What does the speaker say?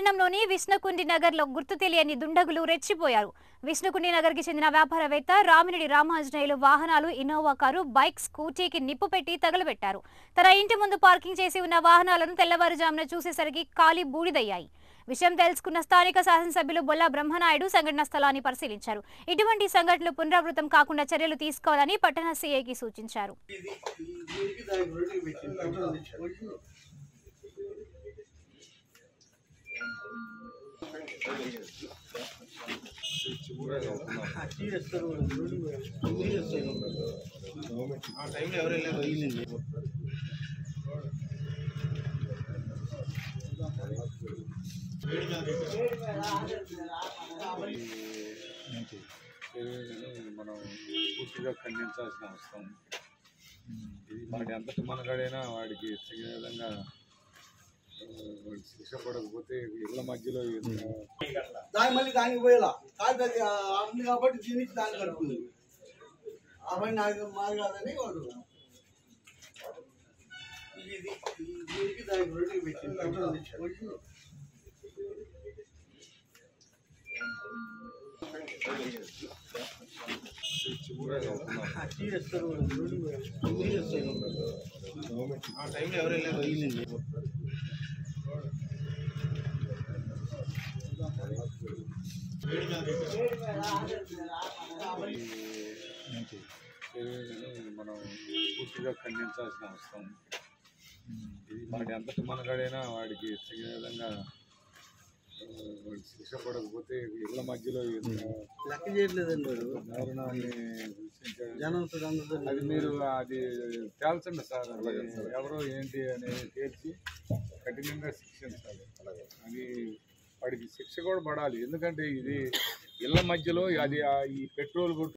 పట్టణంలోని విష్ణుకుండి నగర్లో గుర్తు తెలియని దుండగులు రెచ్చిపోయారు విష్ణుకుండి నగర్కి చెందిన వ్యాపారవేత్త రామిరెడ్డి రామాంజనేయులు వాహనాలు ఇన్నోవా కారు బైక్ స్కూటీకి నిప్పు పెట్టి తగలబెట్టారు తన ఇంటి ముందు పార్కింగ్ చేసి ఉన్న వాహనాలను తెల్లవారుజామున చూసేసరికి ఖాళీ బూడిదయ్యాయి విషయం తెలుసుకున్న స్థానిక శాసనసభ్యులు బొల్లా బ్రహ్మనాయుడు సంఘటన స్థలాన్ని పరిశీలించారు ఇటువంటి సంఘటనలు పునరావృతం కాకుండా చర్యలు తీసుకోవాలని పట్టణ సీఐకి సూచించారు చర్యలను మనం పూర్తిగా ఖండించాల్సిన అవసరం ఉంది. ఇది వాడి అంతటి మనగాడైనా వాడికి తగిన విధంగా ఆ, వాడికి శిక్ష పడకపోతే ఇళ్ళ మధ్యలో ఇంత దాని మళ్ళీ దానికి పోయేలా కాదు అది ఆ ఉంది కాబట్టి దీనికి దాన్ని కడుపుంది ఆ పని నాకు మాది కాదని వాడు ఇది ఇది దీనికి దానికి రొట్టెకి పెట్టింది చివరగా అవుతున్నాం. చేస్తారు ఆ టైంలో ఎవరు వెళ్ళారు చర్యలను మనం పూర్తిగా ఖండించాల్సిన అవసరం ఉంది. ఇది వాడి అంతటి మనగాడైనా వాడికి తగిన విధంగా ఆ, వాడికి శిక్ష పడకపోతే ఇళ్ళ మధ్యలో ఇంత లెక్క చేయట్లేదండి వాడు దారుణాన్ని సృష్టించాడు. జనం చూడు అందరూ అది మీరు అది తేల్చండి సార్ అది ఎవరో ఏంటి అనేది తేల్చి కఠినంగా శిక్షించాలి అది వాడికి శిక్ష కూడా పడాలి ఎందుకంటే ఇది ఇళ్ళ మధ్యలో అది ఆ ఈ పెట్రోల్ కొట్టు